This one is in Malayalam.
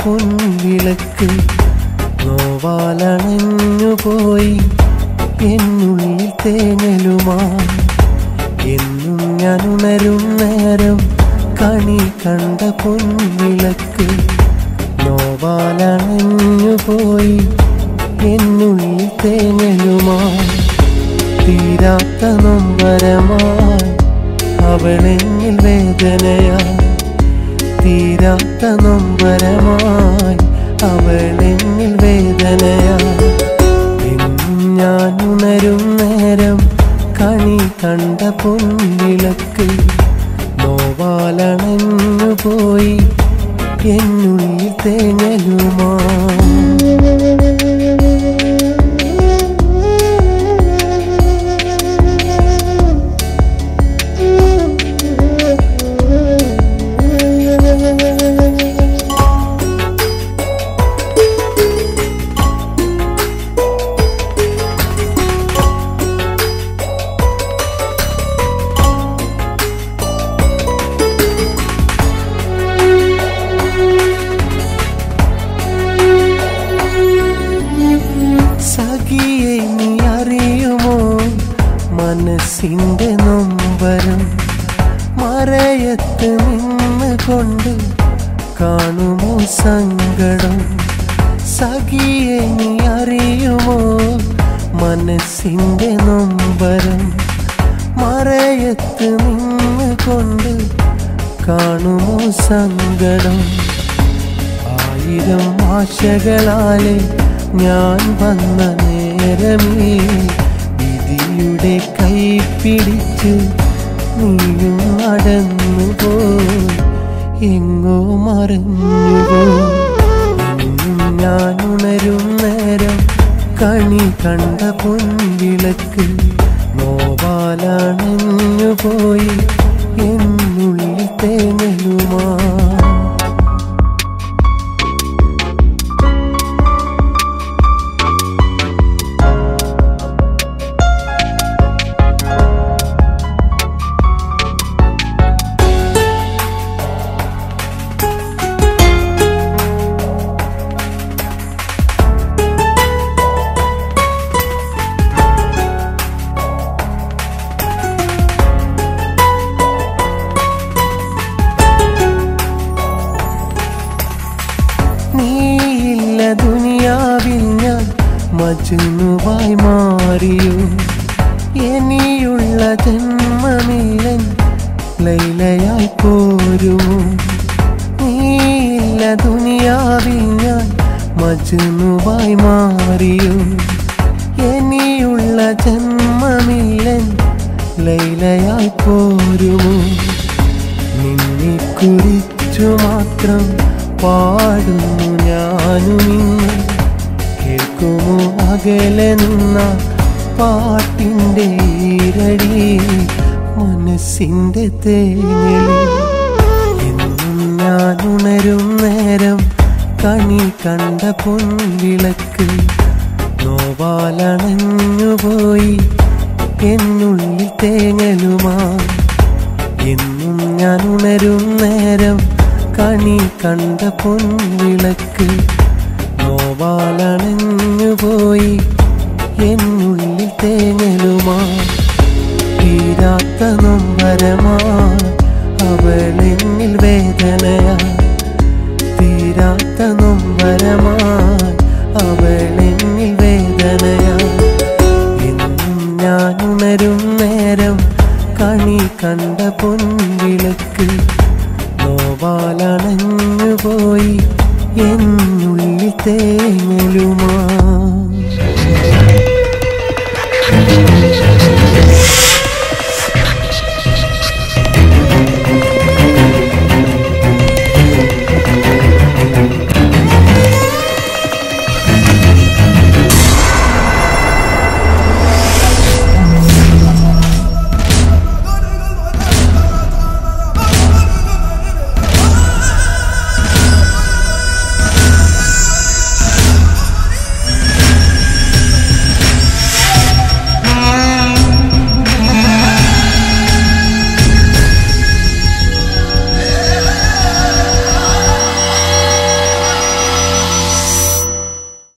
പൊൻവിളക്ക് നോവാലണഞ്ഞുപോയി എന്നുള്ളിൽ തേങ്ങലുമായി എന്നും ഞാൻ ഉണരും നേരം കണി കണ്ട പൊൻവിളക്ക് നോവാലണഞ്ഞുപോയി എന്നുള്ളിൽ തേങ്ങലുമായി തീരാത്ത നൊമ്പരമായി അവളെങ്ങിൽ വേദനയായി തീരാത്ത നൊമ്പരമായി അവളെങ്ങിൽ വേദനയായി എന്നും ഞാൻ ഉണരും നേരം കണി കണ്ട പൊൻവിളക്ക് നോവാലണഞ്ഞു പോയി എന്നുള്ളിൽ തേങ്ങലുമാ സഖിയെ നീ അറിയുമോ മനസ്സിന്റെ നൊമ്പരം മറയത്ത് നിന്ന് കൊണ്ട് കാണുമോ സങ്കടം സഖിയെ നീ അറിയുമോ മനസ്സിന്റെ നൊമ്പരം മറയത്ത് നിന്ന് കൊണ്ട് കാണുമോ സങ്കടം ആയിരം ആശകളാലെ ഞാൻ വന്ന നേരമേ വിധിയുടെ കൈ പിടിച്ച് നീയും നടന്നു പോ എങ്ങോ മറഞ്ഞു പോ ഇന്നും ഞാൻ ഉണരും നേരം കണി കണ്ട പൊൻവിളക്ക് നോവാലണഞ്ഞു പോയി എന്നുള്ളിൽ തേങ്ങലുമാ നീയില്ല ദുനിയാവിൽ ഞാൻ മജുനുവായി മാറിയോ ഇനിയുള്ള ജന്മമില്ലൻ ലൈലയായി പോരുമോ നീയില്ല ദുനിയാവിൽ ഞാൻ മജുനുവായി മാറിയോ ഇനിയുള്ള ജന്മമില്ലൻ ലൈലയായി പോരുമോ നിന്നെ കുറിച്ചു മാത്രം പാടുന്നു ഞാനും ഇന്ന് കേൾക്കുമോ അകലെ നിന്ന പാട്ടിൻ്റെ ഈരടി മനസ്സിൻ്റെ തേങ്ങലി എന്നും ഞാൻ ഉണരും നേരം കണി കണ്ട പൊൻവിളക്ക് നോവാലണഞ്ഞുപോയി എന്നുള്ളിൽ തേങ്ങലുമായി എന്നും ഞാൻ ഉണരും നേരം കണി കണ്ട പൊൻവിളക്ക് നോവാലണഞ്ഞു പോയി എന്നുള്ളിൽ തേങ്ങലുമാ തീരാത്ത നൊമ്പരമാ അവളെന്നിൽ വേദനയാ തീരാത്ത നൊമ്പരമാ അവളെന്നിൽ വേദനയാ എന്നും ഞാൻ ഉണരും നേരം കണി കണ്ട പൊൻവിളക്ക് നോവാലണഞ്ഞു പോയി എന്നുള്ളിൽ തേങ്ങലുമാ